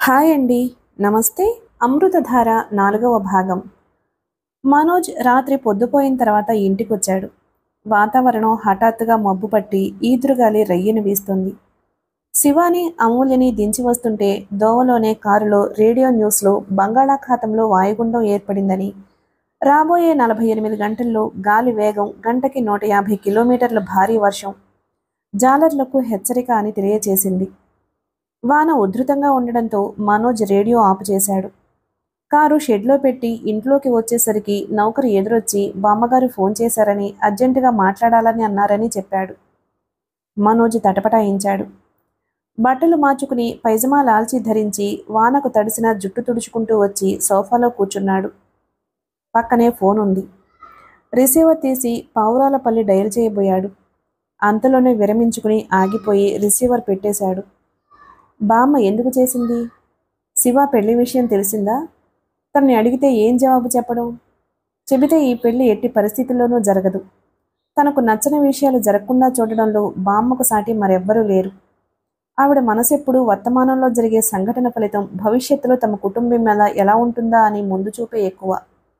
Hi అండి నమస్తే అమృతధార నాలుగవ భాగం మనోజ్ రాత్రి పొద్దుపోయిన తర్వాత ఇంటికొచ్చాడు వాతావరణం హఠాత్తుగా మబ్బు పట్టి ఈదురుగాలి రయ్యను వీస్తుంది శివాని అమూల్యని దించి వస్తుంటే దోవలోనే కారులో రేడియో న్యూస్లో బంగాళాఖాతంలో వాయుగుండం ఏర్పడిందని రాబోయే నలభై ఎనిమిది గంటల్లో గాలి వేగం గంటకి నూట యాభై కిలోమీటర్ల భారీ వర్షం జాలర్లకు హెచ్చరిక అని తెలియచేసింది వాన ఉధృతంగా ఉండడంతో మనోజ్ రేడియో ఆపు చేశాడు కారు షెడ్లో పెట్టి ఇంట్లోకి వచ్చేసరికి నౌకరు ఎదురొచ్చి బామ్మగారు ఫోన్ చేశారని అర్జెంటుగా మాట్లాడాలని అన్నారని చెప్పాడు మనోజ్ తటపటాయించాడు బట్టలు మార్చుకుని పైజమా లాల్చి ధరించి వానకు తడిసిన జుట్టు తుడుచుకుంటూ వచ్చి సోఫాలో కూర్చున్నాడు పక్కనే ఫోన్ ఉంది రిసీవర్ తీసి పావురాలపల్లి డయల్ చేయబోయాడు అంతలోనే విరమించుకుని ఆగిపోయి రిసీవర్ పెట్టేశాడు బామ్మ ఎందుకు చేసింది శివ పెళ్లి విషయం తెలిసిందా తనని అడిగితే ఏం జవాబు చెప్పడం చెబితే ఈ పెళ్లి ఎట్టి పరిస్థితుల్లోనూ జరగదు తనకు నచ్చని విషయాలు జరగకుండా చూడడంలో బామ్మకు సాటి మరెవ్వరూ లేరు ఆవిడ మనసెప్పుడు వర్తమానంలో జరిగే సంఘటన ఫలితం భవిష్యత్తులో తమ కుటుంబం మీద ఎలా ఉంటుందా అని ముందు చూపే ఎక్కువ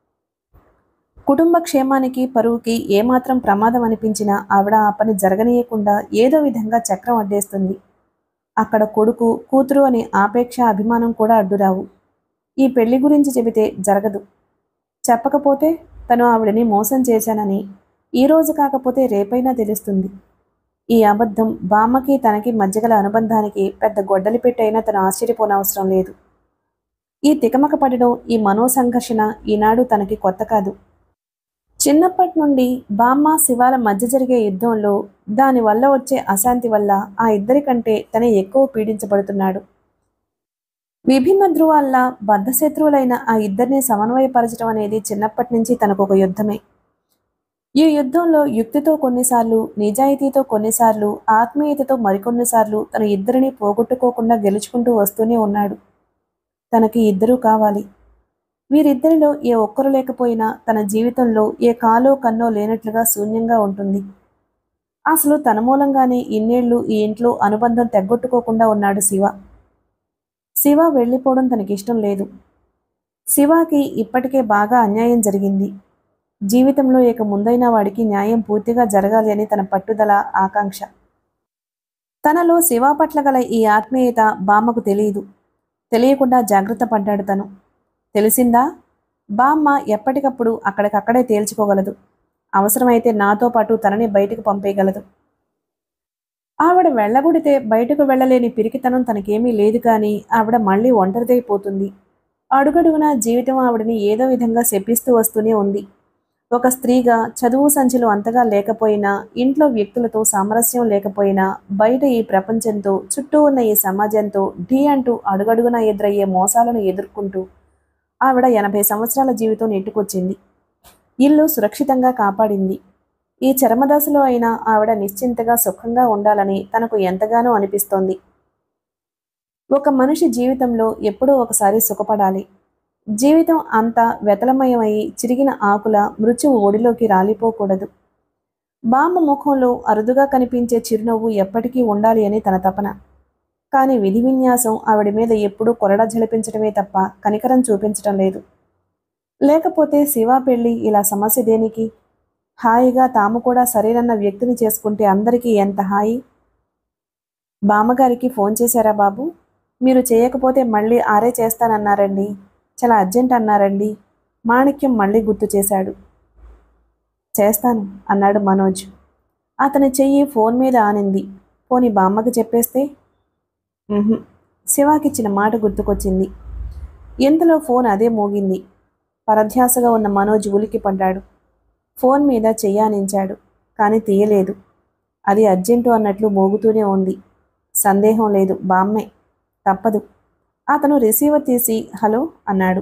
కుటుంబ క్షేమానికి పరువుకి ఏమాత్రం ప్రమాదం అనిపించినా ఆవిడ ఆ పని జరగనీయకుండా ఏదో విధంగా చక్రం అడ్డేస్తుంది అక్కడ కొడుకు కూతురు అనే ఆపేక్ష అభిమానం కూడా అడ్డురావు ఈ పెళ్లి గురించి చెబితే జరగదు చెప్పకపోతే తను ఆవిడని మోసం చేశానని ఈ రోజు కాకపోతే రేపైనా తెలుస్తుంది ఈ అబద్ధం బామ్మకి తనకి మధ్యగల అనుబంధానికి పెద్ద గొడ్డలి పెట్టైనా తను ఆశ్చర్యపోనవసరం లేదు ఈ తికమక పడడం ఈ మనోసంఘర్షణ ఈనాడు తనకి కొత్త కాదు చిన్నప్పటి నుండి బామ్మ శివాల మధ్య జరిగే యుద్ధంలో దానివల్ల వచ్చే అశాంతి వల్ల ఆ ఇద్దరి కంటే తనే ఎక్కువ పీడించబడుతున్నాడు విభిన్న ధ్రువాల్లా బద్ధశత్రువులైన ఆ ఇద్దరిని సమన్వయపరచడం అనేది చిన్నప్పటి నుంచి తనకు ఒక యుద్ధమే ఈ యుద్ధంలో యుక్తితో కొన్నిసార్లు నిజాయితీతో కొన్నిసార్లు ఆత్మీయతతో మరికొన్నిసార్లు తన ఇద్దరిని పోగొట్టుకోకుండా గెలుచుకుంటూ వస్తూనే ఉన్నాడు తనకి ఇద్దరూ కావాలి వీరిద్దరిలో ఏ ఒక్కరు లేకపోయినా తన జీవితంలో ఏ కాలో కన్నో లేనట్లుగా శూన్యంగా ఉంటుంది అసలు తన మూలంగానే ఇన్నేళ్లు ఈ ఇంట్లో అనుబంధం తెగ్గొట్టుకోకుండా ఉన్నాడు శివ శివ వెళ్ళిపోవడం తనకిష్టం లేదు శివాకి ఇప్పటికే బాగా అన్యాయం జరిగింది జీవితంలో ఇక ముందైన వాడికి న్యాయం పూర్తిగా జరగాలి అని తన పట్టుదల ఆకాంక్ష తనలో శివ పట్ల గల ఈ ఆత్మీయత బామ్మకు తెలియదు తెలియకుండా జాగ్రత్త పడ్డాడు తను తెలిసిందా బామ్మ ఎప్పటికప్పుడు అక్కడికక్కడే తేల్చుకోగలదు అవసరమైతే నాతో పాటు తనని బయటకు పంపేయగలదు ఆవిడ వెళ్ళగొడితే బయటకు వెళ్ళలేని పిరికితనం తనకేమీ లేదు కానీ ఆవిడ మళ్ళీ ఒంటరిదైపోతుంది అడుగడుగున జీవితం ఆవిడని ఏదో విధంగా శపిస్తూ వస్తూనే ఉంది ఒక స్త్రీగా చదువు సంచులు అంతగా లేకపోయినా ఇంట్లో వ్యక్తులతో సామరస్యం లేకపోయినా బయట ఈ ప్రపంచంతో చుట్టూ ఉన్న ఈ సమాజంతో ఢీ అంటూ అడుగడుగున ఎదురయ్యే మోసాలను ఎదుర్కొంటూ ఆవిడ ఎనభై సంవత్సరాల జీవితం నెట్టుకొచ్చింది ఇల్లు సురక్షితంగా కాపాడింది ఈ చరమదశలో అయినా ఆవిడ నిశ్చింతగా సుఖంగా ఉండాలని తనకు ఎంతగానో అనిపిస్తోంది ఒక మనిషి జీవితంలో ఎప్పుడో ఒకసారి సుఖపడాలి జీవితం అంతా వెతలమయమై చిరిగిన ఆకుల మృత్యువు ఒడిలోకి రాలిపోకూడదు బామ్మ ముఖంలో అరుదుగా కనిపించే చిరునవ్వు ఎప్పటికీ ఉండాలి అని తన తపన కానీ విధి విన్యాసం ఆవిడ మీద ఎప్పుడూ కొరడా జలిపించడమే తప్ప కనికరం చూపించడం లేదు లేకపోతే శివ పెళ్లి ఇలా సమస్య దేనికి హాయిగా తాము కూడా సరేనన్న వ్యక్తిని చేసుకుంటే అందరికీ ఎంత హాయి బామ్మగారికి ఫోన్ చేశారా బాబు మీరు చేయకపోతే మళ్ళీ ఆరే చేస్తానన్నారండి చాలా అర్జెంట్ అన్నారండి మాణిక్యం మళ్ళీ గుర్తు చేశాడు చేస్తాను అన్నాడు మనోజ్ అతని చెయ్యి ఫోన్ మీద ఆనింది పోని బామ్మకి చెప్పేస్తే "ఉహుం." శివాకిచ్చిన మాట గుర్తుకొచ్చింది ఇంతలో ఫోన్ అదే మోగింది పరధ్యాసగా ఉన్న మనోజ్ ఉలికి పడ్డాడు ఫోన్ మీద చెయ్యానించాడు కానీ తీయలేదు అది అర్జెంటు అన్నట్లు మోగుతూనే ఉంది సందేహం లేదు బామ్మే తప్పదు అతను రిసీవర్ తీసి హలో అన్నాడు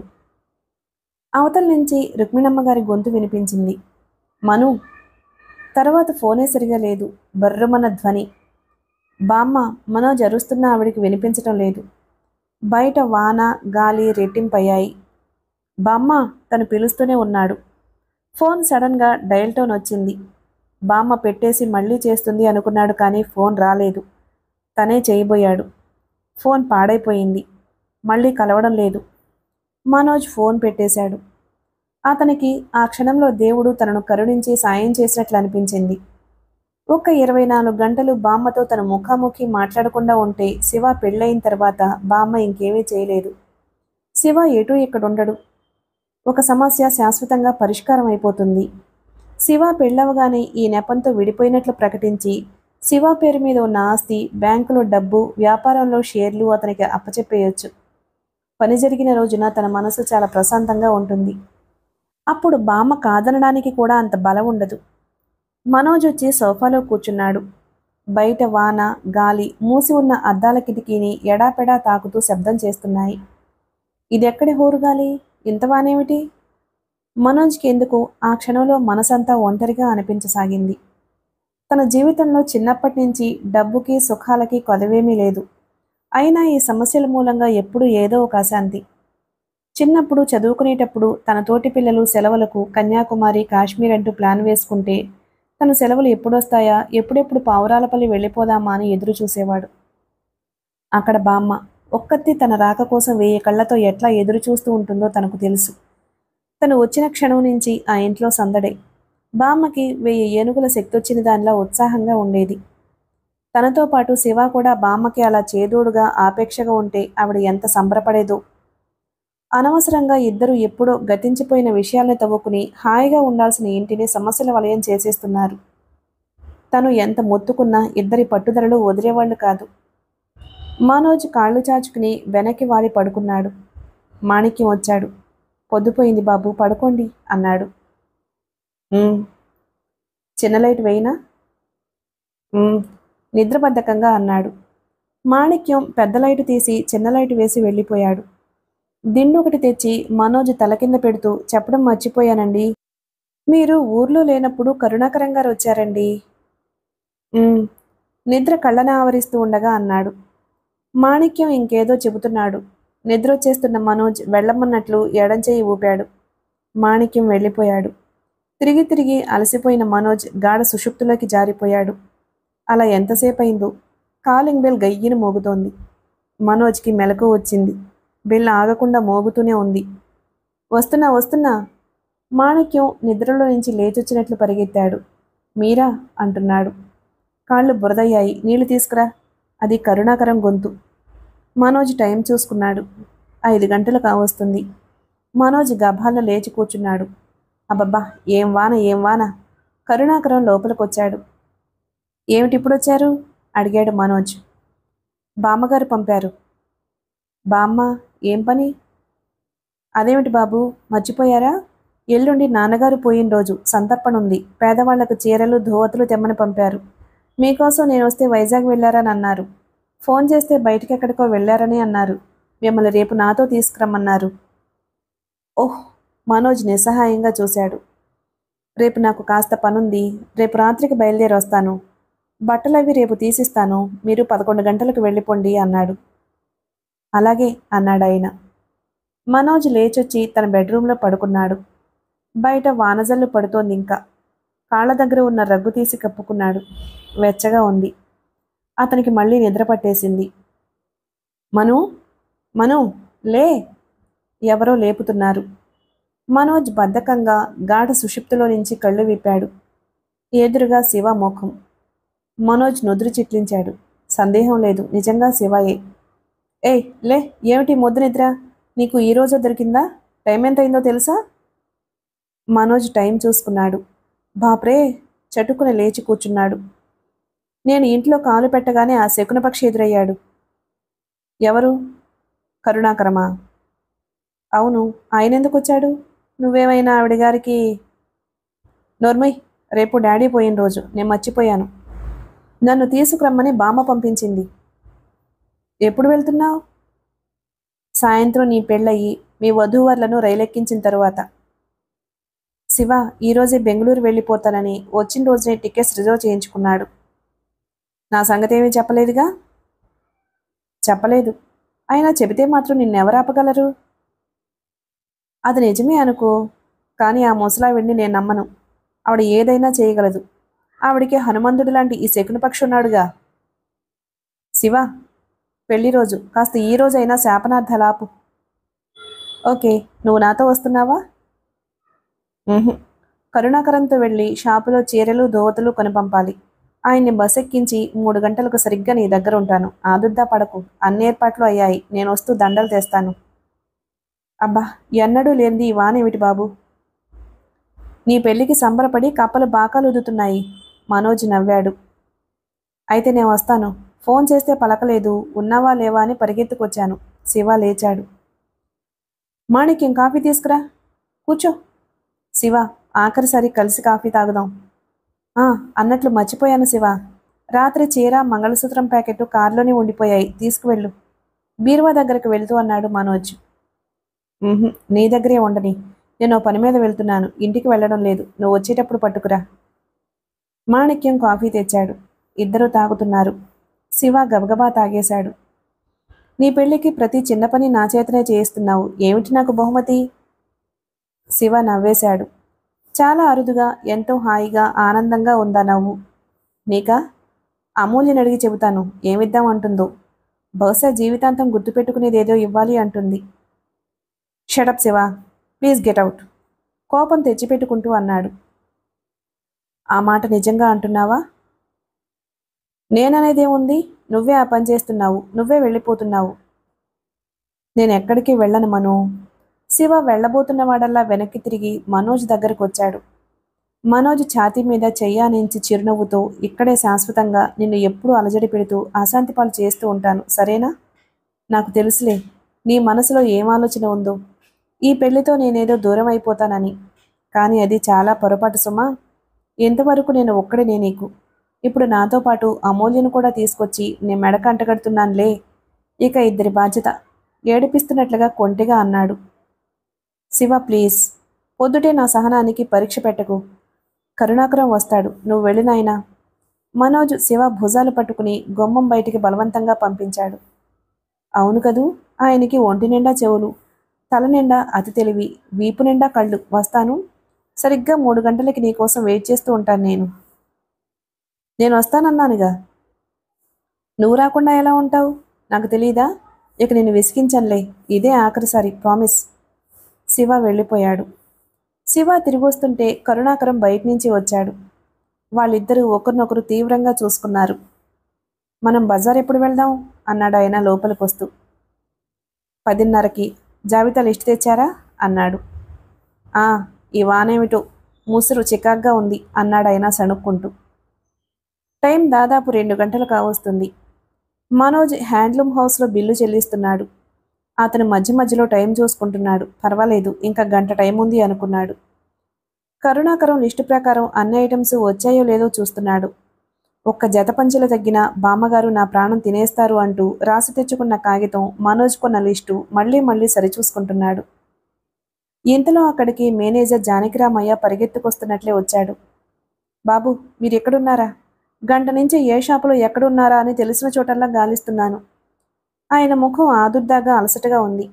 అవతల నుంచి రుక్మిణమ్మ గారి గొంతు వినిపించింది మను తర్వాత ఫోనే సరిగా లేదు బర్రమన్న ధ్వని బామ్మ మనోజ్ అరుస్తున్న ఆవిడికి వినిపించటం లేదు బయట వాన గాలి రెట్టింపయ్యాయి బామ్మ తను పిలుస్తూనే ఉన్నాడు ఫోన్ సడన్గా డయల్ టోన్ వచ్చింది బామ్మ పెట్టేసి మళ్ళీ చేస్తుంది అనుకున్నాడు కానీ ఫోన్ రాలేదు తనే చేయబోయాడు ఫోన్ పాడైపోయింది మళ్ళీ కలవడం లేదు మనోజ్ ఫోన్ పెట్టేశాడు అతనికి ఆ క్షణంలో దేవుడు తనను కరుణించి సాయం చేసినట్లు అనిపించింది ఒక ఇరవై నాలుగు గంటలు బామ్మతో తన ముఖాముఖి మాట్లాడకుండా ఉంటే శివ పెళ్ళయిన తర్వాత బామ్మ ఇంకేమీ చేయలేదు శివ ఎటు ఇక్కడ ఉండడు ఒక సమస్య శాశ్వతంగా పరిష్కారం అయిపోతుంది శివ పెళ్ళవగానే ఈ నెపంతో విడిపోయినట్లు ప్రకటించి శివ పేరు మీద ఉన్న ఆస్తి బ్యాంకులో డబ్బు వ్యాపారంలో షేర్లు అతనికి అప్పచెప్పేయొచ్చు పని జరిగిన రోజున తన మనసు చాలా ప్రశాంతంగా ఉంటుంది అప్పుడు బామ్మ కాదనడానికి కూడా అంత బలం ఉండదు మనోజ్ వచ్చి సోఫాలో కూర్చున్నాడు బయట వాన గాలి మూసి ఉన్న అద్దాల కిటికీని ఎడాపెడా తాకుతూ శబ్దం చేస్తున్నాయి ఇదెక్కడి హోరుగాలి ఇంత వానేమిటి మనోజ్కి ఎందుకు ఆ క్షణంలో మనసంతా ఒంటరిగా అనిపించసాగింది తన జీవితంలో చిన్నప్పటి నుంచి డబ్బుకి సుఖాలకి కొదవేమీ లేదు అయినా ఈ సమస్యల మూలంగా ఎప్పుడూ ఏదో ఒక అశాంతి చిన్నప్పుడు చదువుకునేటప్పుడు తన తోటి పిల్లలు సెలవులకు కన్యాకుమారి కాశ్మీర్ అంటూ ప్లాన్ వేసుకుంటే తన సెలవులు ఎప్పుడొస్తాయా ఎప్పుడెప్పుడు పావురాలపల్లి వెళ్ళిపోదామా అని ఎదురు చూసేవాడు అక్కడ బామ్మ ఒక్కత్తి తన రాక కోసం వెయ్యి కళ్ళతో ఎట్లా ఎదురు చూస్తూ ఉంటుందో తనకు తెలుసు తను వచ్చిన క్షణం నుంచి ఆ ఇంట్లో సందడే బామ్మకి వెయ్యి ఏనుగుల శక్తి వచ్చిన దానిలా ఉత్సాహంగా ఉండేది తనతో పాటు శివ కూడా బామ్మకి అలా చేదోడుగా ఆపేక్షగా ఉంటే ఆవిడ ఎంత సంబరపడేదో అనవసరంగా ఇద్దరు ఎప్పుడో గతించిపోయిన విషయాల్ని తవ్వుకుని హాయిగా ఉండాల్సిన ఇంటిని సమస్యల వలయం చేసేస్తున్నారు తను ఎంత మొత్తుకున్నా ఇద్దరి పట్టుదలలు వదిలేవాళ్ళు కాదు మనోజ్ కాళ్ళు చాచుకుని వెనక్కి వాలి పడుకున్నాడు మాణిక్యం వచ్చాడు పొద్దుపోయింది బాబు పడుకోండి అన్నాడు "ఉమ్." చిన్న లైట్ వేయినా "ఉమ్." నిద్రబద్ధకంగా అన్నాడు మాణిక్యం పెద్ద లైటు తీసి చిన్న లైటు వేసి వెళ్ళిపోయాడు దిండు ఒకటి తెచ్చి మనోజ్ తల కింద పెడుతూ చెప్పడం మర్చిపోయానండి మీరు ఊర్లో లేనప్పుడు కరుణాకరం గారు వచ్చారండి "ఉమ్." నిద్ర కళ్ళన ఆవరిస్తూ ఉండగా అన్నాడు మాణిక్యం ఇంకేదో చెబుతున్నాడు నిద్ర వచ్చేస్తున్న మనోజ్ వెళ్ళమన్నట్లు ఎడంచేయి ఊపాడు మాణిక్యం వెళ్ళిపోయాడు తిరిగి తిరిగి అలసిపోయిన మనోజ్ గాఢ సుషుప్తులోకి జారిపోయాడు అలా ఎంతసేపు అయిందో కాలింగ్ బెల్ గయ్యిన మోగుతోంది మనోజ్కి మెలకు వచ్చింది బెల్ ఆగకుండా మోగుతూనే ఉంది వస్తున్నా వస్తున్నా మాణిక్యం నిద్రలో నుంచి లేచొచ్చినట్లు పరిగెత్తాడు మీరా అంటున్నాడు కాళ్ళు బురదయ్యాయి నీళ్లు తీసుకురా అది కరుణాకరం గొంతు మనోజ్ టైం చూసుకున్నాడు ఐదు గంటలు కావస్తుంది మనోజ్ గభాల్లో లేచి కూర్చున్నాడు అబ్బబ్బా ఏం వాన ఏం వాన కరుణాకరం లోపలికొచ్చాడు ఏమిటి ఇప్పుడు వచ్చారు అడిగాడు మనోజ్ బామ్మగారు పంపారు బామ్మ ఏం పని అదేమిటి బాబు మర్చిపోయారా ఎల్లుండి నాన్నగారు పోయిన రోజు సంతర్పణ ఉంది పేదవాళ్లకు చీరలు ధోవతులు తెమ్మని పంపారు మీకోసం నేను వస్తే వైజాగ్ వెళ్ళారని అన్నారు ఫోన్ చేస్తే బయటికి ఎక్కడికో వెళ్ళారని అన్నారు మిమ్మల్ని రేపు నాతో తీసుకురమ్మన్నారు ఓహ్ మనోజ్ నిస్సహాయంగా చూశాడు రేపు నాకు కాస్త పనుంది రేపు రాత్రికి బయలుదేరి వస్తాను బట్టలు అవి రేపు తీసిస్తాను మీరు పదకొండు గంటలకు వెళ్ళిపోండి అన్నాడు అలాగే అన్నాడు ఆయన మనోజ్ లేచొచ్చి తన బెడ్రూమ్లో పడుకున్నాడు బయట వానజల్లు పడుతోంది ఇంకా కాళ్ళ దగ్గర ఉన్న రగ్గు తీసి కప్పుకున్నాడు వెచ్చగా ఉంది అతనికి మళ్ళీ నిద్ర పట్టేసింది మను మను లే ఎవరో లేపుతున్నారు మనోజ్ బద్ధకంగా గాఢ సుషుప్తిలో నుంచి కళ్ళు విప్పాడు ఎదురుగా శివ ముఖం మనోజ్ నుదురు చిట్లించాడు సందేహం లేదు నిజంగా శివయే ఏయ్ లే ఏమిటి ముద్దు నిద్ర నీకు ఈ రోజు దొరికిందా టైం ఎంత అయిందో తెలుసా మనోజ్ టైం చూసుకున్నాడు బాప్రే చటుకుని లేచి కూర్చున్నాడు నేను ఇంట్లో కాలు పెట్టగానే ఆ శకునపక్షి ఎదురయ్యాడు ఎవరు కరుణాకరమా అవును ఆయన ఎందుకు వచ్చాడు నువ్వేమైనా ఆవిడ గారికి నోర్మయ్ రేపు డాడీ పోయిన రోజు నేను మర్చిపోయాను నన్ను తీసుకురమ్మని బామ్మ పంపించింది ఎప్పుడు వెళ్తున్నావు సాయంత్రం నీ పెళ్ళయి మీ వధూవర్లను రైలెక్కించిన తరువాత శివ ఈరోజే బెంగళూరు వెళ్ళిపోతానని వచ్చిన రోజునే టికెట్స్ రిజర్వ్ చేయించుకున్నాడు నా సంగతి ఏమీ చెప్పలేదుగా చెప్పలేదు అయినా చెబితే మాత్రం నిన్నెవరు ఆపగలరు అది నిజమే అనుకో కానీ ఆ ముసలావిడిని నేను నమ్మను ఆవిడ ఏదైనా చేయగలదు ఆవిడికి హనుమంతుడు లాంటి ఈ శకునపక్షి ఉన్నాడుగా శివ పెళ్లి రోజు కాస్త ఈ రోజైనా శాపనార్థాలాపు ఓకే నువ్వు నాతో వస్తున్నావా ఉహుం. కరుణాకరంతో వెళ్ళి షాపులో చీరలు దోవతలు కొని పంపాలి ఆయన్ని బస్ ఎక్కించి మూడు గంటలకు సరిగ్గా నీ దగ్గర ఉంటాను ఆదుర్దా పడకు అన్ని ఏర్పాట్లు అయ్యాయి నేను వస్తూ దండలు తెస్తాను అబ్బా ఎన్నడూ లేనిది ఈ వానేమిటి బాబు నీ పెళ్లికి సంబరపడి కప్పలు బాకాలు ఉదుతున్నాయి మనోజ్ నవ్వాడు అయితే నేను వస్తాను ఫోన్ చేస్తే పలకలేదు ఉన్నావా లేవా అని పరిగెత్తుకొచ్చాను శివ లేచాడు మాణిక్యం కాఫీ తీసుకురా కూర్చో శివ ఆఖరిసారి కలిసి కాఫీ తాగుదాం ఆ అన్నట్లు మర్చిపోయాను శివ రాత్రి చీర మంగళసూత్రం ప్యాకెట్ కారులోనే ఉండిపోయాయి తీసుకువెళ్ళు బీరువా దగ్గరికి వెళ్తూ అన్నాడు మనోజ్ "ఉహుం, నీ దగ్గరే ఉండని నేను ఓ పని మీద వెళ్తున్నాను ఇంటికి వెళ్ళడం లేదు నువ్వు వచ్చేటప్పుడు పట్టుకురా మాణిక్యం కాఫీ తెచ్చాడు ఇద్దరూ తాగుతున్నారు శివ గబగబా తాగేశాడు నీ పెళ్లికి ప్రతి చిన్న పని నా చేతనే చేయిస్తున్నావు ఏమిటి నాకు బహుమతి శివ నవ్వేశాడు చాలా అరుదుగా ఎంతో హాయిగా ఆనందంగా ఉందా నవ్వు నీకా అమూల్యని అడిగి చెబుతాను ఏమిద్దాం అంటుందో బహుశా జీవితాంతం గుర్తుపెట్టుకునేదేదో ఇవ్వాలి అంటుంది shut up Shiva please get out కోపం తెచ్చిపెట్టుకుంటూ అన్నాడు ఆ మాట నిజంగా అంటున్నావా నేననేదేముంది నువ్వే ఆ పని చేస్తున్నావు నువ్వే వెళ్ళిపోతున్నావు నేను ఎక్కడికి వెళ్ళను మను శివ వెళ్ళబోతున్నవాడల్లా వెనక్కి తిరిగి మనోజ్ దగ్గరకు వచ్చాడు మనోజ్ ఛాతీ మీద చెయ్యానించి చిరునవ్వుతో ఇక్కడే శాశ్వతంగా నిన్ను ఎప్పుడూ అలజడి పెడుతూ అశాంతి పాలు చేస్తూ ఉంటాను సరేనా నాకు తెలుసులే నీ మనసులో ఏం ఆలోచన ఉందో ఈ పెళ్లితో నేనేదో దూరం అయిపోతానని కానీ అది చాలా పొరపాటు సుమా ఎంతవరకు నేను ఒక్కడే నీకు ఇప్పుడు నాతో పాటు అమూల్యను కూడా తీసుకొచ్చి నేను మెడక అంటగడుతున్నానులే ఇక ఇద్దరి బాధ్యత ఏడిపిస్తున్నట్లుగా కొంటిగా అన్నాడు శివ ప్లీజ్ పొద్దుటే నా సహనానికి పరీక్ష పెట్టకు కరుణాకరం వస్తాడు నువ్వు వెళ్ళినాయనా మనోజ్ శివ భుజాలు పట్టుకుని గుమ్మం బయటికి బలవంతంగా పంపించాడు అవును కదూ ఆయనకి ఒంటి నిండా చెవులు తల నిండా అతి తెలివి వీపు నిండా కళ్ళు వస్తాను సరిగ్గా మూడు గంటలకి నీకోసం వెయిట్ చేస్తూ ఉంటాను నేను నేను వస్తానన్నానుగా నువ్వు రాకుండా ఎలా ఉంటావు నాకు తెలీదా ఇక నేను విసిగించనులే ఇదే ఆఖరిసారి ప్రామిస్ శివ వెళ్ళిపోయాడు శివ తిరిగి వస్తుంటే కరుణాకరం బయట నుంచి వచ్చాడు వాళ్ళిద్దరూ ఒకరినొకరు తీవ్రంగా చూసుకున్నారు మనం బజార్ ఎప్పుడు వెళ్దాం అన్నాడు ఆయన లోపలికి వస్తూ పదిన్నరకి జాబితా లిస్ట్ తెచ్చారా అన్నాడు ఆ ఈ వానేమిటో ముసురు చికాగ్గా ఉంది అన్నాడు ఆయన సణుక్కుంటూ టైం దాదాపు రెండు గంటలు కావస్తుంది మనోజ్ హ్యాండ్లూమ్ హౌస్లో బిల్లు చెల్లిస్తున్నాడు అతను మధ్య మధ్యలో టైం చూసుకుంటున్నాడు పర్వాలేదు ఇంకా గంట టైం ఉంది అనుకున్నాడు కరుణాకరం లిస్టు ప్రకారం అన్ని ఐటమ్స్ వచ్చాయో లేదో చూస్తున్నాడు ఒక్క జత పంచెలు తగ్గిన బామ్మగారు నా ప్రాణం తినేస్తారు అంటూ రాసి తెచ్చుకున్న కాగితం మనోజ్ కొన్న లిస్టు మళ్ళీ మళ్ళీ సరిచూసుకుంటున్నాడు ఇంతలో అక్కడికి మేనేజర్ జానకిరామయ్య పరిగెత్తుకొస్తున్నట్లే వచ్చాడు బాబు మీరు ఎక్కడున్నారా గంట నుంచి ఏ షాపులో ఎక్కడున్నారా అని తెలిసిన చోటల్లా గాలిస్తున్నాను ఆయన ముఖం ఆదుర్దాగా అలసటగా ఉంది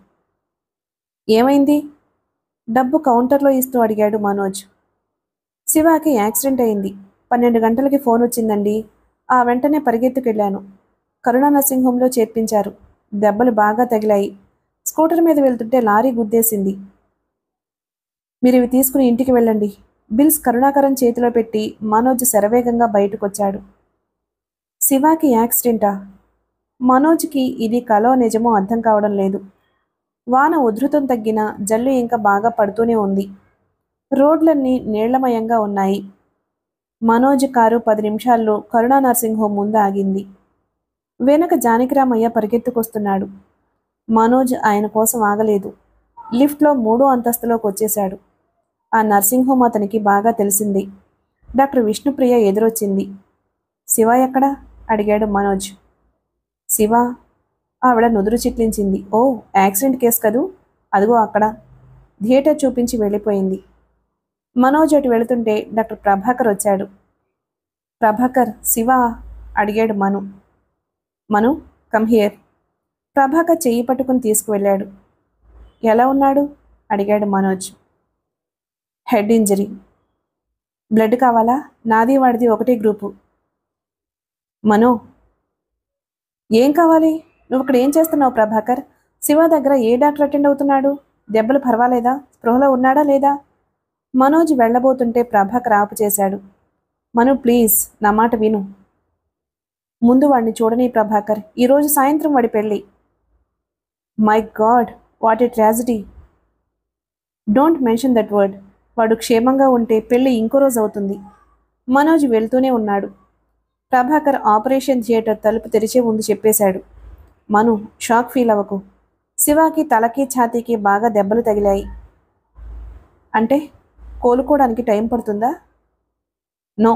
ఏమైంది డబ్బు కౌంటర్లో ఇస్తూ అడిగాడు మనోజ్ శివాకి యాక్సిడెంట్ అయింది పన్నెండు గంటలకి ఫోన్ వచ్చిందండి ఆ వెంటనే పరిగెత్తుకెళ్ళాను కరుణా నర్సింగ్ హోంలో చేర్పించారు దెబ్బలు బాగా తగిలాయి స్కూటర్ మీద వెళ్తుంటే లారీ గుద్దేసింది మీరు ఇవి తీసుకుని ఇంటికి వెళ్ళండి బిల్స్ కరుణాకరం చేతిలో పెట్టి మనోజ్ శరవేగంగా బయటకొచ్చాడు శివాకి యాక్సిడెంటా మనోజ్కి ఇది కలో నిజమో అర్థం కావడం లేదు వాన ఉధృతం తగ్గిన జల్లు ఇంకా బాగా పడుతూనే ఉంది రోడ్లన్నీ నీళ్లమయంగా ఉన్నాయి మనోజ్ కారు పది నిమిషాల్లో కరుణా నర్సింగ్ హోం ముందు ఆగింది వెనక జానకిరామయ్య పరిగెత్తుకొస్తున్నాడు మనోజ్ ఆయన కోసం ఆగలేదు లిఫ్ట్లో మూడో అంతస్తులోకి వచ్చేశాడు ఆ నర్సింగ్ హోమ్ అతనికి బాగా తెలిసింది డాక్టర్ విష్ణుప్రియ ఎదురొచ్చింది శివ ఎక్కడా అడిగాడు మనోజ్ శివ ఆవిడ నుదురు చిట్లించింది ఓ యాక్సిడెంట్ కేసు కదూ అదిగో అక్కడ థియేటర్ చూపించి వెళ్ళిపోయింది మనోజ్ అటు వెళుతుంటే డాక్టర్ ప్రభాకర్ వచ్చాడు ప్రభాకర్ శివ అడిగాడు మను మను కమ్ హియర్ ప్రభాకర్ చెయ్యి పట్టుకుని తీసుకువెళ్ళాడు ఎలా ఉన్నాడు అడిగాడు మనోజ్ హెడ్ ఇంజరీ బ్లడ్ కావాలా నాది వాడిది ఒకటే గ్రూపు మను ఏం కావాలి నువ్వు ఇక్కడ ఏం చేస్తున్నావు ప్రభాకర్ శివ దగ్గర ఏ డాక్టర్ అటెండ్ అవుతున్నాడు దెబ్బలు పర్వాలేదా స్పృహలో ఉన్నాడా లేదా మనోజ్ వెళ్ళబోతుంటే ప్రభాకర్ ఆపు చేశాడు మను ప్లీజ్ నా మాట విను ముందు వాడిని చూడని ప్రభాకర్ ఈరోజు సాయంత్రం వాడి పెళ్ళి my god what a tragedy don't mention that word వాడు క్షేమంగా ఉంటే పెళ్ళి ఇంకో రోజు అవుతుంది మనోజ్ వెళ్తూనే ఉన్నాడు ప్రభాకర్ ఆపరేషన్ థియేటర్ తలుపు తెరిచే ముందు చెప్పేశాడు మను షాక్ ఫీల్ అవ్వకు శివాకి తలకి ఛాతీకి బాగా దెబ్బలు తగిలాయి అంటే కోలుకోవడానికి టైం పడుతుందా నో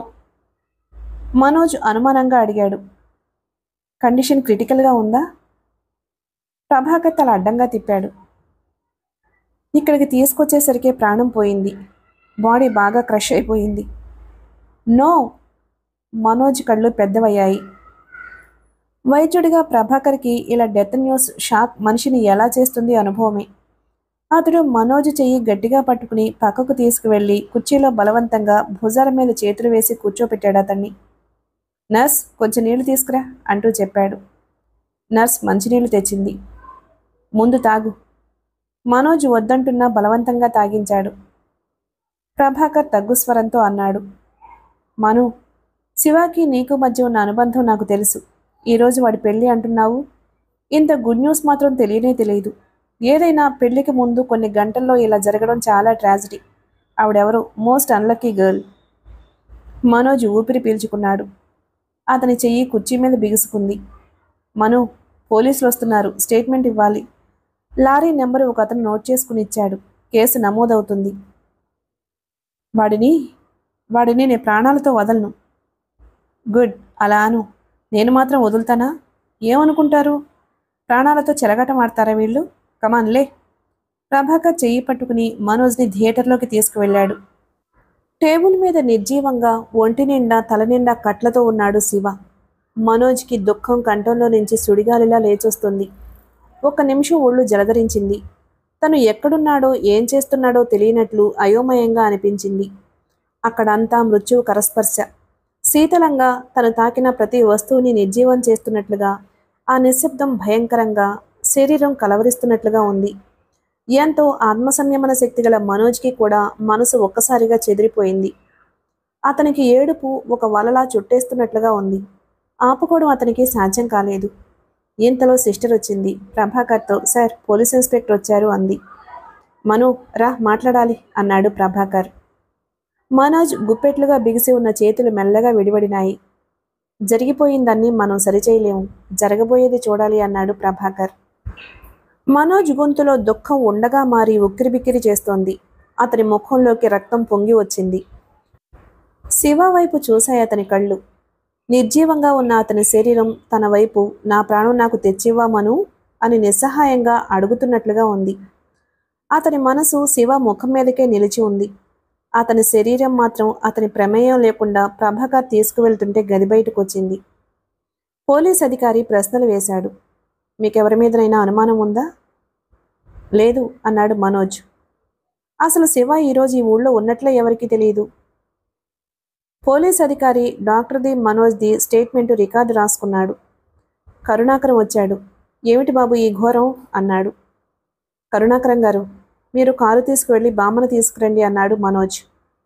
మనోజ్ అనుమానంగా అడిగాడు కండిషన్ క్రిటికల్గా ఉందా ప్రభాకర్ తల అడ్డంగా తిప్పాడు ఇక్కడికి తీసుకొచ్చేసరికి ప్రాణం పోయింది బాడీ బాగా క్రష్ అయిపోయింది నో మనోజ్ కళ్ళు పెద్దవయ్యాయి వైద్యుడిగా ప్రభాకర్కి ఇలా డెత్ న్యూస్ షాక్ మనిషిని ఎలా చేస్తుంది అనుభవమే అతడు మనోజ్ చెయ్యి గట్టిగా పట్టుకుని పక్కకు తీసుకువెళ్ళి కుర్చీలో బలవంతంగా భుజాల మీద చేతులు వేసి కూర్చోపెట్టాడు అతన్ని నర్స్ కొంచెం నీళ్లు తీసుకురా అంటూ చెప్పాడు నర్స్ మంచినీళ్లు తెచ్చింది ముందు తాగు మనోజ్ వద్దంటున్నా బలవంతంగా తాగించాడు ప్రభాకర్ తగ్గు స్వరంతో అన్నాడు మను శివాకి నీకు మధ్య ఉన్న అనుబంధం నాకు తెలుసు ఈరోజు వాడి పెళ్ళి అంటున్నావు ఇంత గుడ్ న్యూస్ మాత్రం తెలియనే తెలియదు ఏదైనా పెళ్లికి ముందు కొన్ని గంటల్లో ఇలా జరగడం చాలా ట్రాజడీ ఆవిడెవరో మోస్ట్ అన్లక్కీ గర్ల్ మనోజ్ ఊపిరి పీల్చుకున్నాడు అతని చెయ్యి కుర్చీ మీద బిగుసుకుంది మను పోలీసులు వస్తున్నారు స్టేట్మెంట్ ఇవ్వాలి లారీ నెంబరు ఒక అతను నోట్ చేసుకుని ఇచ్చాడు కేసు నమోదవుతుంది వాడిని వాడిని నేను ప్రాణాలతో వదలను గుడ్ అలా అను నేను మాత్రం వదులుతానా ఏమనుకుంటారు ప్రాణాలతో చెలగాటం ఆడతారా వీళ్ళు కమాన్ లే ప్రభాకర్ చెయ్యి పట్టుకుని మనోజ్ని థియేటర్లోకి తీసుకువెళ్ళాడు టేబుల్ మీద నిర్జీవంగా ఒంటి నిండా తల నిండా కట్లతో ఉన్నాడు శివ మనోజ్కి దుఃఖం కంఠంలో నుంచి సుడిగాలిలా లేచొస్తుంది ఒక్క నిమిషం ఒళ్ళు జలధరించింది తను ఎక్కడున్నాడో ఏం చేస్తున్నాడో తెలియనట్లు అయోమయంగా అనిపించింది అక్కడంతా మృత్యువు కరస్పర్శ శీతలంగా తను తాకిన ప్రతి వస్తువుని నిర్జీవం చేస్తున్నట్లుగా ఆ నిశ్శబ్దం భయంకరంగా శరీరం కలవరిస్తున్నట్లుగా ఉంది ఎంతో ఆత్మసంయమన శక్తి గల మనోజ్కి కూడా మనసు ఒక్కసారిగా చెదిరిపోయింది అతనికి ఏడుపు ఒక వలలా చుట్టేస్తున్నట్లుగా ఉంది ఆపుకోవడం అతనికి సాధ్యం కాలేదు ఇంతలో సిస్టర్ వచ్చింది ప్రభాకర్తో సార్ పోలీస్ ఇన్స్పెక్టర్ వచ్చారు అంది మను రా మాట్లాడాలి అన్నాడు ప్రభాకర్ మనోజ్ గుప్పెట్లుగా బిగిసి ఉన్న చేతులు మెల్లగా విడివడినాయి జరిగిపోయిందన్నీ మనం సరిచేయలేము జరగబోయేది చూడాలి అన్నాడు ప్రభాకర్ మనోజ్ గొంతులో దుఃఖం ఉండగా మారి ఉక్కిరిబిక్కిరి చేస్తోంది అతని ముఖంలోకి రక్తం పొంగి వచ్చింది శివ వైపు చూశాయి అతని కళ్ళు నిర్జీవంగా ఉన్న అతని శరీరం తన వైపు నా ప్రాణం నాకు తెచ్చివ్వమను అని నిస్సహాయంగా అడుగుతున్నట్లుగా ఉంది అతని మనసు శివ ముఖం మీదకే నిలిచి ఉంది అతని శరీరం మాత్రం అతని ప్రమేయం లేకుండా ప్రభాకర్ తీసుకువెళ్తుంటే గది బయటకు వచ్చింది పోలీస్ అధికారి ప్రశ్నలు వేశాడు మీకెవరి మీదనైనా అనుమానం ఉందా లేదు అన్నాడు మనోజ్ అసలు శివ ఈరోజు ఈ ఊళ్ళో ఉన్నట్లే ఎవరికీ తెలియదు పోలీస్ అధికారి డాక్టర్ది మనోజ్ది స్టేట్మెంటు రికార్డు రాసుకున్నాడు కరుణాకరం వచ్చాడు ఏమిటి బాబు ఈ ఘోరం అన్నాడు కరుణాకరం గారు మీరు కారు తీసుకువెళ్ళి బామ్మను తీసుకురండి అన్నాడు మనోజ్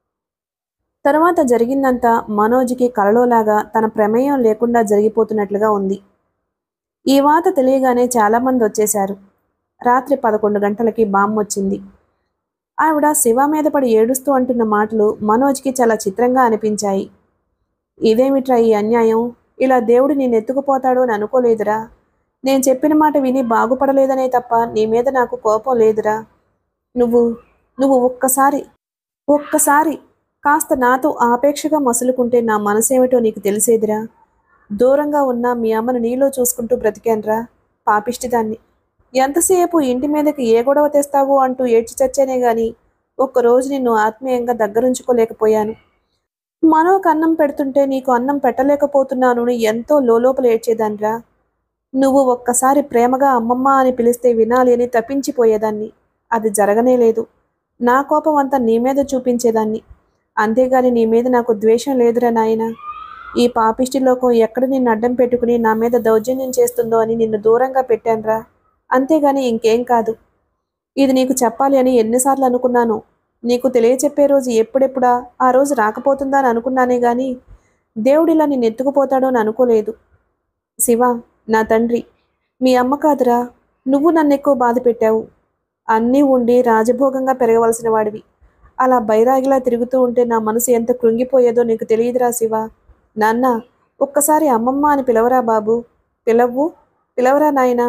తరువాత జరిగిందంతా మనోజ్కి కలలోలాగా తన ప్రమేయం లేకుండా జరిగిపోతున్నట్లుగా ఉంది ఈ వాత తెలియగానే చాలామంది వచ్చేశారు రాత్రి పదకొండు గంటలకి బామ్మ వచ్చింది ఆవిడ శివ మీద పడి ఏడుస్తూ అంటున్న మాటలు మనోజ్కి చాలా చిత్రంగా అనిపించాయి ఇదేమిట్రా ఈ అన్యాయం ఇలా దేవుడు నేను ఎత్తుకుపోతాడు అని అనుకోలేదురా నేను చెప్పిన మాట విని బాగుపడలేదనే తప్ప నీ మీద నాకు కోపం లేదురా నువ్వు నువ్వు ఒక్కసారి ఒక్కసారి కాస్త నాతో ఆపేక్షగా మసులుకుంటే నా మనసేమిటో నీకు తెలిసేదిరా దూరంగా ఉన్న మీ అమ్మను నీలో చూసుకుంటూ బ్రతికాన్రా పాపిష్టిదాన్ని ఎంతసేపు ఇంటి మీదకి ఏ గొడవ తెస్తావో అంటూ ఏడ్చి చచ్చానే గాని ఒక్కరోజు నిన్ను ఆత్మీయంగా దగ్గరుంచుకోలేకపోయాను మనోకు అన్నం పెడుతుంటే నీకు అన్నం పెట్టలేకపోతున్నాను అని ఎంతో లోలోపల ఏడ్చేదాన్రా నువ్వు ఒక్కసారి ప్రేమగా అమ్మమ్మ అని పిలిస్తే వినాలి అని తప్పించిపోయేదాన్ని అది జరగనే లేదు నా కోపం అంతా నీ మీద చూపించేదాన్ని అంతేగాని నీ మీద నాకు ద్వేషం లేదురా నాయనా ఈ పాపిష్టి లోకం ఎక్కడ నిన్ను అడ్డం పెట్టుకుని నా మీద దౌర్జన్యం చేస్తుందో అని నిన్ను దూరంగా పెట్టానురా అంతేగాని ఇంకేం కాదు ఇది నీకు చెప్పాలి అని ఎన్నిసార్లు అనుకున్నాను నీకు తెలియచెప్పే రోజు ఎప్పుడెప్పుడా ఆ రోజు రాకపోతుందా అని అనుకున్నానే గాని దేవుడిలా నిన్ను ఎత్తుకుపోతాడో అని అనుకోలేదు శివ నా తండ్రి మీ అమ్మ కాదురా నువ్వు నన్ను ఎక్కువ బాధ పెట్టావు అన్నీ ఉండి రాజభోగంగా పెరగవలసిన వాడివి అలా బైరాగిలా తిరుగుతూ ఉంటే నా మనసు ఎంత కృంగిపోయేదో నీకు తెలియదురా శివ నాన్న ఒక్కసారి అమ్మమ్మ అని పిలవరా బాబు పిలవ్వు పిలవరా నాయనా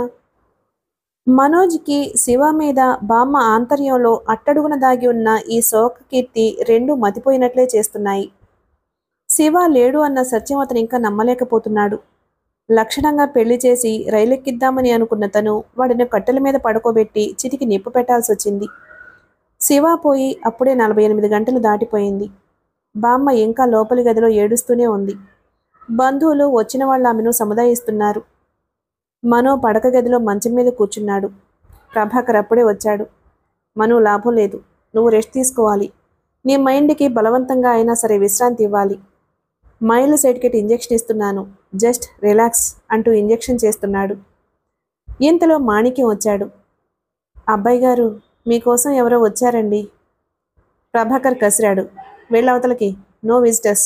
మనోజ్కి శివ మీద బామ్మ ఆంతర్యంలో అట్టడుగున దాగి ఉన్న ఈ శోక కీర్తి రెండు మతిపోయినట్లే చేస్తున్నాయి శివ లేడు అన్న సత్యం అతను ఇంకా నమ్మలేకపోతున్నాడు లక్షణంగా పెళ్లి చేసి రైలెక్కిద్దామని అనుకున్న తను వాడిని కట్టెల మీద పడుకోబెట్టి చితికి నిప్పు పెట్టాల్సి వచ్చింది శివ పోయి అప్పుడే నలభై ఎనిమిది గంటలు దాటిపోయింది బామ్మ ఇంకా లోపలి గదిలో ఏడుస్తూనే ఉంది బంధువులు వచ్చిన వాళ్ళు ఆమెను సముదాయిస్తున్నారు మనో పడక గదిలో మంచం మీద కూర్చున్నాడు ప్రభాకర్ అప్పుడే వచ్చాడు మను లాభం లేదు నువ్వు రెస్ట్ తీసుకోవాలి నీ మైండ్కి బలవంతంగా అయినా సరే విశ్రాంతి ఇవ్వాలి మైల్ సైడ్కెట్ ఇంజెక్షన్ ఇస్తున్నాను జస్ట్ రిలాక్స్ అంటూ ఇంజెక్షన్ చేస్తున్నాడు ఇంతలో మాణిక్యం వచ్చాడు అబ్బాయి గారు మీకోసం ఎవరో వచ్చారండి ప్రభాకర్ కసిరాడు వెళ్ళవతలకి నో విజిటర్స్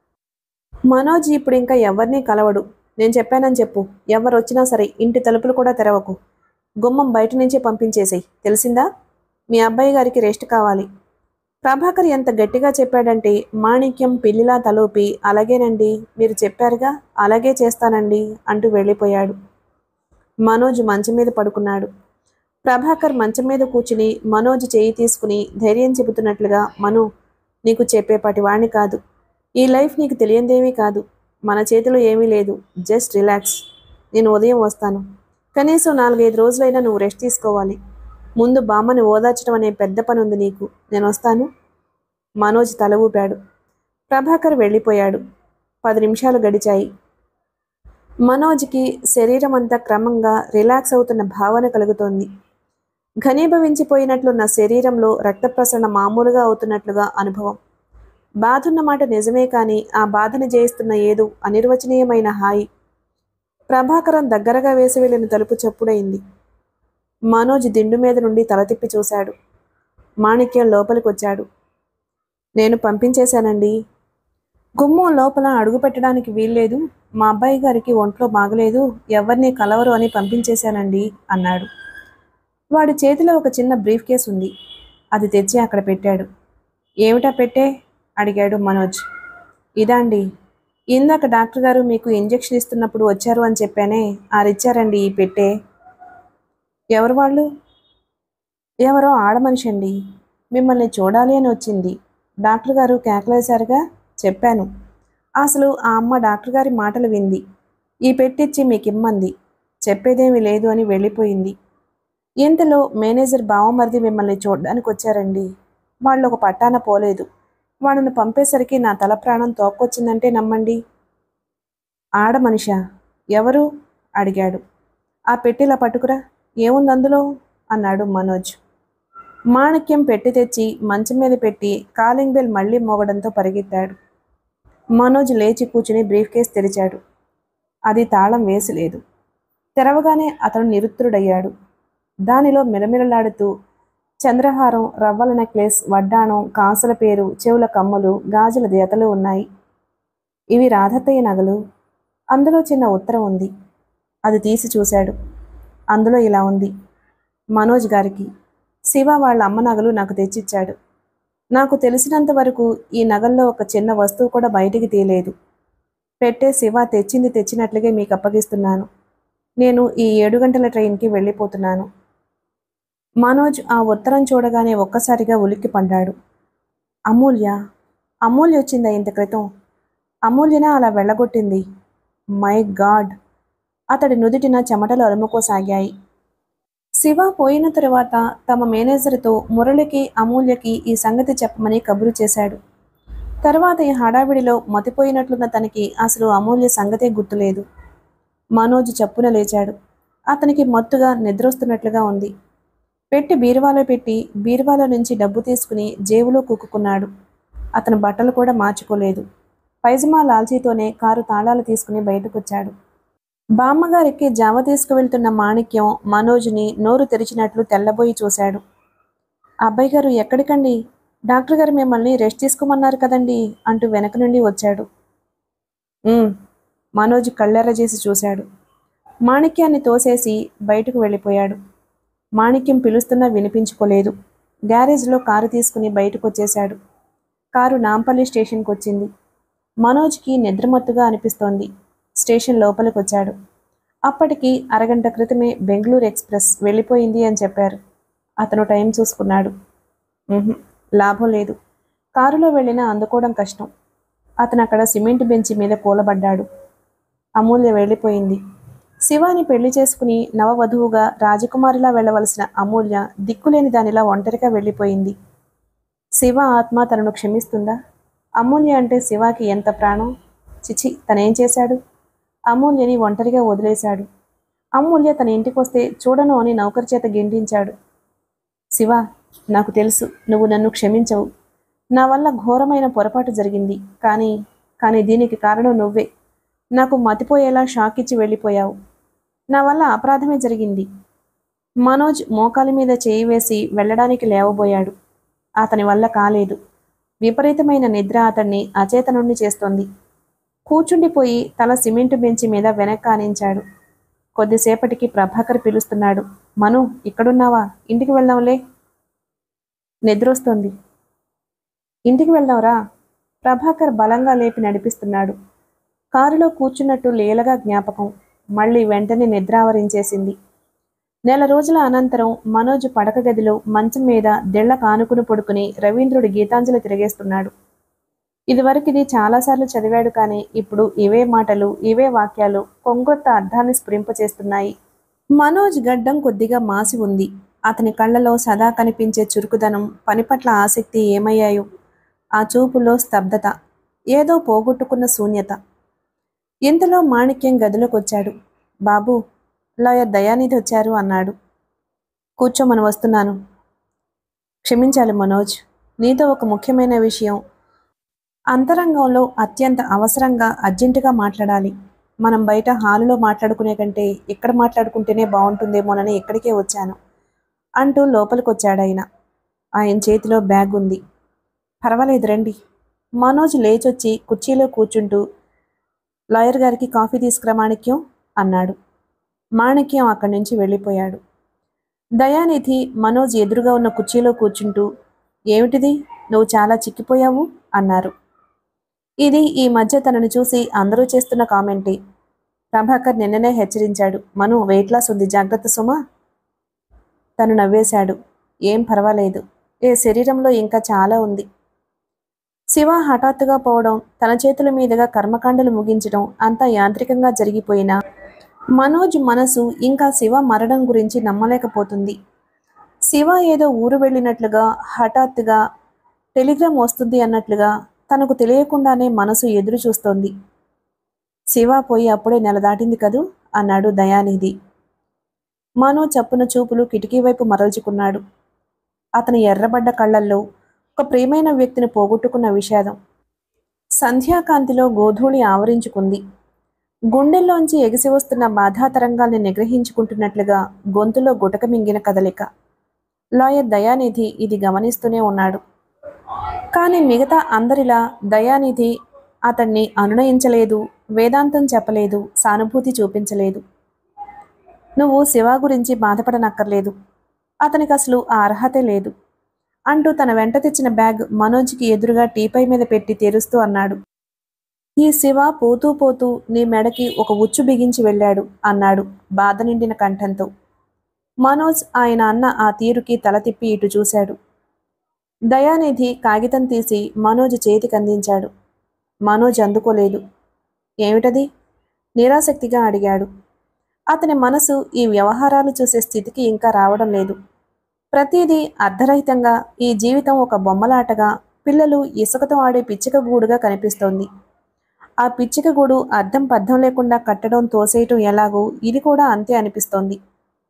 మనోజ్ ఇప్పుడు ఇంకా ఎవరిని కలవడు నేను చెప్పానని చెప్పు ఎవరు వచ్చినా సరే ఇంటి తలుపులు కూడా తెరవకు గుమ్మం బయట నుంచే పంపించేసేయ్ తెలిసిందా మీ అబ్బాయి గారికి రెస్ట్ కావాలి ప్రభాకర్ ఎంత గట్టిగా చెప్పాడంటే మాణిక్యం పిల్లిలా తలూపి అలాగేనండి మీరు చెప్పారుగా అలాగే చేస్తానండి అంటూ వెళ్ళిపోయాడు మనోజ్ మంచం మీద పడుకున్నాడు ప్రభాకర్ మంచం మీద కూర్చుని మనోజ్ చేయి తీసుకుని ధైర్యం చెబుతున్నట్లుగా మను నీకు చెప్పేపాటి వాణ్ణి కాదు ఈ లైఫ్ నీకు తెలియందేమీ కాదు మన చేతిలో ఏమీ లేదు జస్ట్ రిలాక్స్ నేను ఉదయం వస్తాను కనీసం నాలుగైదు రోజులైనా నువ్వు రెస్ట్ తీసుకోవాలి ముందు బామ్మని ఓదార్చడం అనే పెద్ద పని ఉంది నీకు నేను వస్తాను మనోజ్ తల ఊపాడు ప్రభాకర్ వెళ్ళిపోయాడు పది నిమిషాలు గడిచాయి మనోజ్కి శరీరం అంతా క్రమంగా రిలాక్స్ అవుతున్న భావన కలుగుతోంది ఘనీభవించిపోయినట్లున్న శరీరంలో రక్త ప్రసరణ మామూలుగా అవుతున్నట్లుగా అనుభవం బాధున్న మాట నిజమే కానీ ఆ బాధను జయిస్తున్న ఏదో అనిర్వచనీయమైన హాయి ప్రభాకరం దగ్గరగా వేసి వెళ్ళిన తలుపు చప్పుడైంది మనోజ్ దిండు మీద నుండి తల తిప్పి చూశాడు మాణిక్యం లోపలికి వచ్చాడు నేను పంపించేశానండి గుమ్మం లోపల అడుగు పెట్టడానికి వీల్లేదు మా అబ్బాయి గారికి ఒంట్లో బాగలేదు ఎవరిని కలవరు అని పంపించేశానండి అన్నాడు వాడి చేతిలో ఒక చిన్న బ్రీఫ్ కేస్ ఉంది అది తెచ్చి అక్కడ పెట్టాడు ఏమిటా పెట్టే అడిగాడు మనోజ్ ఇదాండి ఇందాక డాక్టర్ గారు మీకు ఇంజెక్షన్ ఇస్తున్నప్పుడు వచ్చారు అని చెప్పానే ఆరిచ్చారండి ఈ పెట్టే ఎవరు వాళ్ళు ఎవరో ఆడమనిషి అండి మిమ్మల్ని చూడాలి అని వచ్చింది డాక్టర్ గారు కేకలేశారుగా చెప్పాను అసలు ఆ అమ్మ డాక్టర్ గారి మాటలు వింది ఈ పెట్టిచ్చి మీకు ఇమ్మంది చెప్పేదేమీ లేదు అని వెళ్ళిపోయింది ఇంతలో మేనేజర్ బావమరిది మిమ్మల్ని చూడడానికి వచ్చారండి వాళ్ళు ఒక పట్టాన పోలేదు వాళ్ళను పంపేసరికి నా తల ప్రాణం తోక్కొచ్చిందంటే నమ్మండి ఆడ మనిషా ఎవరు అడిగాడు ఆ పెట్టిలా పట్టుకురా ఏముంది అందులో అన్నాడు మనోజ్ మాణిక్యం పెట్టి తెచ్చి మంచం మీద పెట్టి కాలింగ్ బెల్ మళ్ళీ మోగడంతో పరిగెత్తాడు మనోజ్ లేచి కూర్చుని బ్రీఫ్ కేస్ తెరిచాడు అది తాళం వేసలేదు తెరవగానే అతను నిరుత్తరుడయ్యాడు దానిలో మిలమిలలాడుతూ చంద్రహారం రవ్వల నెక్లెస్ వడ్డాణం కాసుల పేరు చెవుల కమ్మలు గాజుల దేతలు ఉన్నాయి ఇవి రాధత్తయ్య నగలు అందులో చిన్న ఉత్తరం ఉంది అది తీసి చూశాడు అందులో ఇలా ఉంది మనోజ్ గారికి శివ వాళ్ళ అమ్మ నగలు నాకు తెచ్చిచ్చాడు నాకు తెలిసినంత వరకు ఈ నగల్లో ఒక చిన్న వస్తువు కూడా బయటికి తీయలేదు పెట్టే శివ తెచ్చింది తెచ్చినట్లుగే మీకు అప్పగిస్తున్నాను నేను ఈ ఏడు గంటల ట్రైన్కి వెళ్ళిపోతున్నాను మనోజ్ ఆ ఉత్తరం చూడగానే ఒక్కసారిగా ఉలిక్కి పడ్డాడు అమూల్య అమూల్య వచ్చిందా ఇంత క్రితం అమూల్యన అలా వెళ్ళగొట్టింది మై గాడ్ అతడి నుదుటిన చెమటలు అలుముకోసాగాయి శివ పోయిన తరువాత తమ మేనేజర్తో మురళికి అమూల్యకి ఈ సంగతి చెప్పమని కబురు చేశాడు తర్వాత ఈ హడావిడిలో మతిపోయినట్లున్న తనకి అసలు అమూల్య సంగతే గుర్తులేదు మనోజ్ చప్పున లేచాడు అతనికి మత్తుగా నిద్రొస్తున్నట్లుగా ఉంది పెట్టి బీరువాలో పెట్టి బీరువాలో నుంచి డబ్బు తీసుకుని జేబులో కుక్కుకున్నాడు అతను బట్టలు కూడా మార్చుకోలేదు పైజమా లాల్చీతోనే కారు తాళాలు తీసుకుని బయటకొచ్చాడు బామ్మగారికి జావ తీసుకువెళ్తున్న మాణిక్యం మనోజ్ని నోరు తెరిచినట్లు తెల్లబోయి చూశాడు అబ్బాయి గారు ఎక్కడికండి డాక్టర్ గారు మిమ్మల్ని రెస్ట్ తీసుకోమన్నారు కదండి అంటూ వెనక నుండి వచ్చాడు "ఉమ్." మనోజ్ కళ్ళెర్ర చేసి చూశాడు మాణిక్యాన్ని తోసేసి బయటకు వెళ్ళిపోయాడు మాణిక్యం పిలుస్తున్నా వినిపించుకోలేదు గ్యారేజ్లో కారు తీసుకుని బయటకు వచ్చేశాడు కారు నాంపల్లి స్టేషన్కి వచ్చింది మనోజ్కి నిద్రమత్తుగా అనిపిస్తోంది స్టేషన్ లోపలికి వచ్చాడు అప్పటికి అరగంట క్రితమే బెంగళూరు ఎక్స్ప్రెస్ వెళ్ళిపోయింది అని చెప్పారు అతను టైం చూసుకున్నాడు ఉహుం, లాభం లేదు కారులో వెళ్ళినా అందుకోవడం కష్టం అతను అక్కడ సిమెంట్ బెంచి మీద కూలబడ్డాడు అమూల్య వెళ్ళిపోయింది శివాని పెళ్లి చేసుకుని నవవధువుగా రాజకుమారిలా వెళ్ళవలసిన అమూల్య దిక్కులేని దానిలా ఒంటరిగా వెళ్ళిపోయింది శివ ఆత్మ తనను క్షమిస్తుందా అమూల్య అంటే శివాకి ఎంత ప్రాణం చిచి తనేం చేశాడు అమూల్యని ఒంటరిగా వదిలేశాడు అమూల్య తన ఇంటికి వస్తే చూడను అని నౌకరి చేత గెంటించాడు శివ నాకు తెలుసు నువ్వు నన్ను క్షమించవు నా వల్ల ఘోరమైన పొరపాటు జరిగింది కానీ కానీ దీనికి కారణం నువ్వే నాకు మతిపోయేలా షాక్ ఇచ్చి వెళ్ళిపోయావు నా వల్ల అపరాధమే జరిగింది మనోజ్ మోకాలి మీద చేయి వేసి వెళ్ళడానికి లేవబోయాడు అతని వల్ల కాలేదు విపరీతమైన నిద్ర అతన్ని అచేతనుణ్ణి చేస్తోంది కూర్చుండిపోయి తల సిమెంటు బెంచి మీద వెనక్కి ఆనించాడు కొద్దిసేపటికి ప్రభాకర్ పిలుస్తున్నాడు మను ఇక్కడున్నావా ఇంటికి వెళ్దాంలే నిద్రొస్తోంది ఇంటికి వెళ్దాంరా ప్రభాకర్ బలంగా లేపి నడిపిస్తున్నాడు కారులో కూర్చున్నట్టు లీలగా జ్ఞాపకం మళ్ళీ వెంటనే నిద్ర ఆవరించేసింది నెల రోజుల అనంతరం మనోజ్ పడక గదిలో మంచం మీద దిళ్ల కానుకుని పడుకుని రవీంద్రుడి గీతాంజలి తిరిగేస్తున్నాడు ఇదివరకు ఇది చాలాసార్లు చదివాడు కానీ ఇప్పుడు ఇవే మాటలు ఇవే వాక్యాలు కొంగొత్త అర్థాన్ని స్ఫురింపచేస్తున్నాయి మనోజ్ గడ్డం కొద్దిగా మాసి ఉంది అతని కళ్ళలో సదా కనిపించే చురుకుదనం పని పట్ల ఆసక్తి ఏమయ్యాయో ఆ చూపులో స్తబ్దత ఏదో పోగొట్టుకున్న శూన్యత ఇంతలో మాణిక్యం గదిలోకి వచ్చాడు బాబు లాయర్ దయానిధి వచ్చారు అన్నాడు కూర్చోమని వస్తున్నాను క్షమించాలి మనోజ్ నీతో ఒక ముఖ్యమైన విషయం అంతరంగంలో అత్యంత అవసరంగా అర్జెంటుగా మాట్లాడాలి మనం బయట హాలులో మాట్లాడుకునే కంటే ఇక్కడ మాట్లాడుకుంటేనే బాగుంటుందేమోనని ఇక్కడికే వచ్చాను అంటూ లోపలికి వచ్చాడు ఆయన ఆయన చేతిలో బ్యాగ్ ఉంది పర్వాలేదు రండి మనోజ్ లేచొచ్చి కుర్చీలో కూర్చుంటూ లాయర్ గారికి కాఫీ తీసుకురా మాణిక్యం అన్నాడు మాణిక్యం అక్కడి నుంచి వెళ్ళిపోయాడు దయానిధి మనోజ్ ఎదురుగా ఉన్న కుర్చీలో కూర్చుంటూ ఏమిటిది నువ్వు చాలా చిక్కిపోయావు అన్నారు ఇది ఈ మధ్య తనను చూసి అందరూ చేస్తున్న కామెంటే ప్రభాకర్ నిన్ననే హెచ్చరించాడు మను వెయిట్ లాస్ ఉంది జాగ్రత్త సుమా తను నవ్వేశాడు ఏం పర్వాలేదు ఏ శరీరంలో ఇంకా చాలా ఉంది శివ హఠాత్తుగా పోవడం తన చేతుల మీదుగా కర్మకాండలు ముగించడం అంతా యాంత్రికంగా జరిగిపోయినా మనోజ్ మనసు ఇంకా శివ మరణం గురించి నమ్మలేకపోతుంది శివ ఏదో ఊరు వెళ్ళినట్లుగా హఠాత్తుగా టెలిగ్రామ్ వస్తుంది అన్నట్లుగా తనకు తెలియకుండానే మనసు ఎదురు చూస్తోంది శివ పోయి అప్పుడే నెల దాటింది కదూ అన్నాడు దయానిధి మనో చప్పున చూపులు కిటికీ వైపు మరల్చుకున్నాడు అతని ఎర్రబడ్డ కళ్ళల్లో ఒక ప్రియమైన వ్యక్తిని పోగొట్టుకున్న విషాదం సంధ్యాకాంతిలో గోధూళి ఆవరించుకుంది గుండెల్లోంచి ఎగిసి వస్తున్న బాధా తరంగాల్ని నిగ్రహించుకుంటున్నట్లుగా గొంతులో గుటక మింగిన కదలిక లాయర్ దయానిధి ఇది గమనిస్తూనే ఉన్నాడు కానీ మిగతా అందరిలా దయానిధి అతన్ని అనునయించలేదు వేదాంతం చెప్పలేదు సానుభూతి చూపించలేదు నువ్వు శివ గురించి బాధపడనక్కర్లేదు అతనికి అసలు ఆ అర్హతే లేదు అంటూ తన వెంట తెచ్చిన బ్యాగ్ మనోజ్కి ఎదురుగా టీపై మీద పెట్టి తెరుస్తూ అన్నాడు ఈ శివ పోతూ పోతూ నీ మెడకి ఒక ఉచ్చు బిగించి వెళ్ళాడు అన్నాడు బాధ నిండిన కంఠంతో మనోజ్ ఆయన అన్న ఆ తీరుకి తల తిప్పి ఇటు చూశాడు దయానిధి కాగితం తీసి మనోజ్ చేతికి అందించాడు మనోజ్ అందుకోలేదు ఏమిటది నిరాసక్తిగా అడిగాడు అతని మనసు ఈ వ్యవహారాలు చూసే స్థితికి ఇంకా రావడం లేదు ప్రతిదీ అర్ధరహితంగా ఈ జీవితం ఒక బొమ్మలాటగా పిల్లలు ఇసుకతో ఆడే పిచ్చిక గూడుగా కనిపిస్తోంది ఆ పిచ్చిక గూడు అర్థం పద్ధం లేకుండా కట్టడం తోసేయటం ఎలాగో ఇది కూడా అంతే అనిపిస్తోంది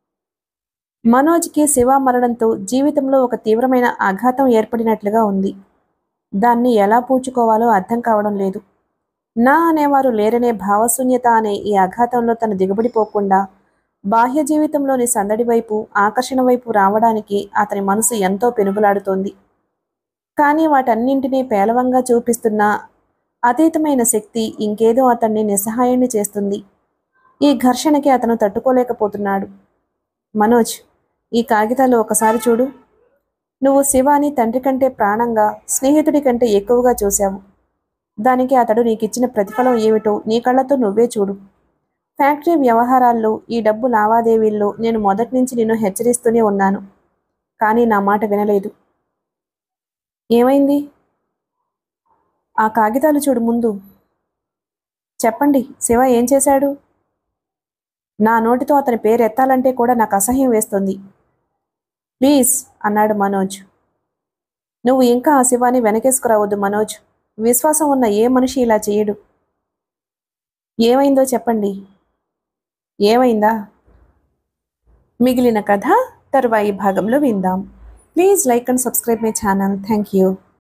మనోజ్కి శివ మరణంతో జీవితంలో ఒక తీవ్రమైన ఆఘాతం ఏర్పడినట్లుగా ఉంది దాన్ని ఎలా పూడ్చుకోవాలో అర్థం కావడం లేదు నా అనేవారు లేరనే భావశూన్యత అనే ఈ ఆఘాతంలో తను దిగబడిపోకుండా బాహ్య జీవితంలోని సందడి వైపు ఆకర్షణ వైపు రావడానికి అతని మనసు ఎంతో పెనుగులాడుతోంది కానీ వాటన్నింటినీ పేలవంగా చూపిస్తున్న అతీతమైన శక్తి ఇంకేదో అతన్ని నిస్సహాయాన్ని చేస్తుంది ఈ ఘర్షణకి అతను తట్టుకోలేకపోతున్నాడు మనోజ్ ఈ కాగితాలు ఒకసారి చూడు నువ్వు శివాని తండ్రి కంటే ప్రాణంగా స్నేహితుడి కంటే ఎక్కువగా చూశావు దానికి అతడు నీకిచ్చిన ప్రతిఫలం ఏమిటో నీ కళ్ళతో నువ్వే చూడు ఫ్యాక్టరీ వ్యవహారాల్లో ఈ డబ్బు లావాదేవీల్లో నేను మొదటి నుంచి నిన్ను హెచ్చరిస్తూనే ఉన్నాను కానీ నా మాట వినలేదు ఏమైంది ఆ కాగితాలు చూడు ముందు చెప్పండి శివ ఏం చేశాడు నా నోటితో అతని పేరు ఎత్తాలంటే కూడా నాకు అసహ్యం వేస్తుంది ప్లీజ్ అన్నాడు మనోజ్ నువ్వు ఇంకా ఆ శివాని వెనకేసుకురావద్దు మనోజ్ విశ్వాసం ఉన్న ఏ మనిషి ఇలా చేయడు ఏమైందో చెప్పండి ఏమైందా మిగిలిన కథ తరువాయి భాగంలో విందాం please like and subscribe my channel thank you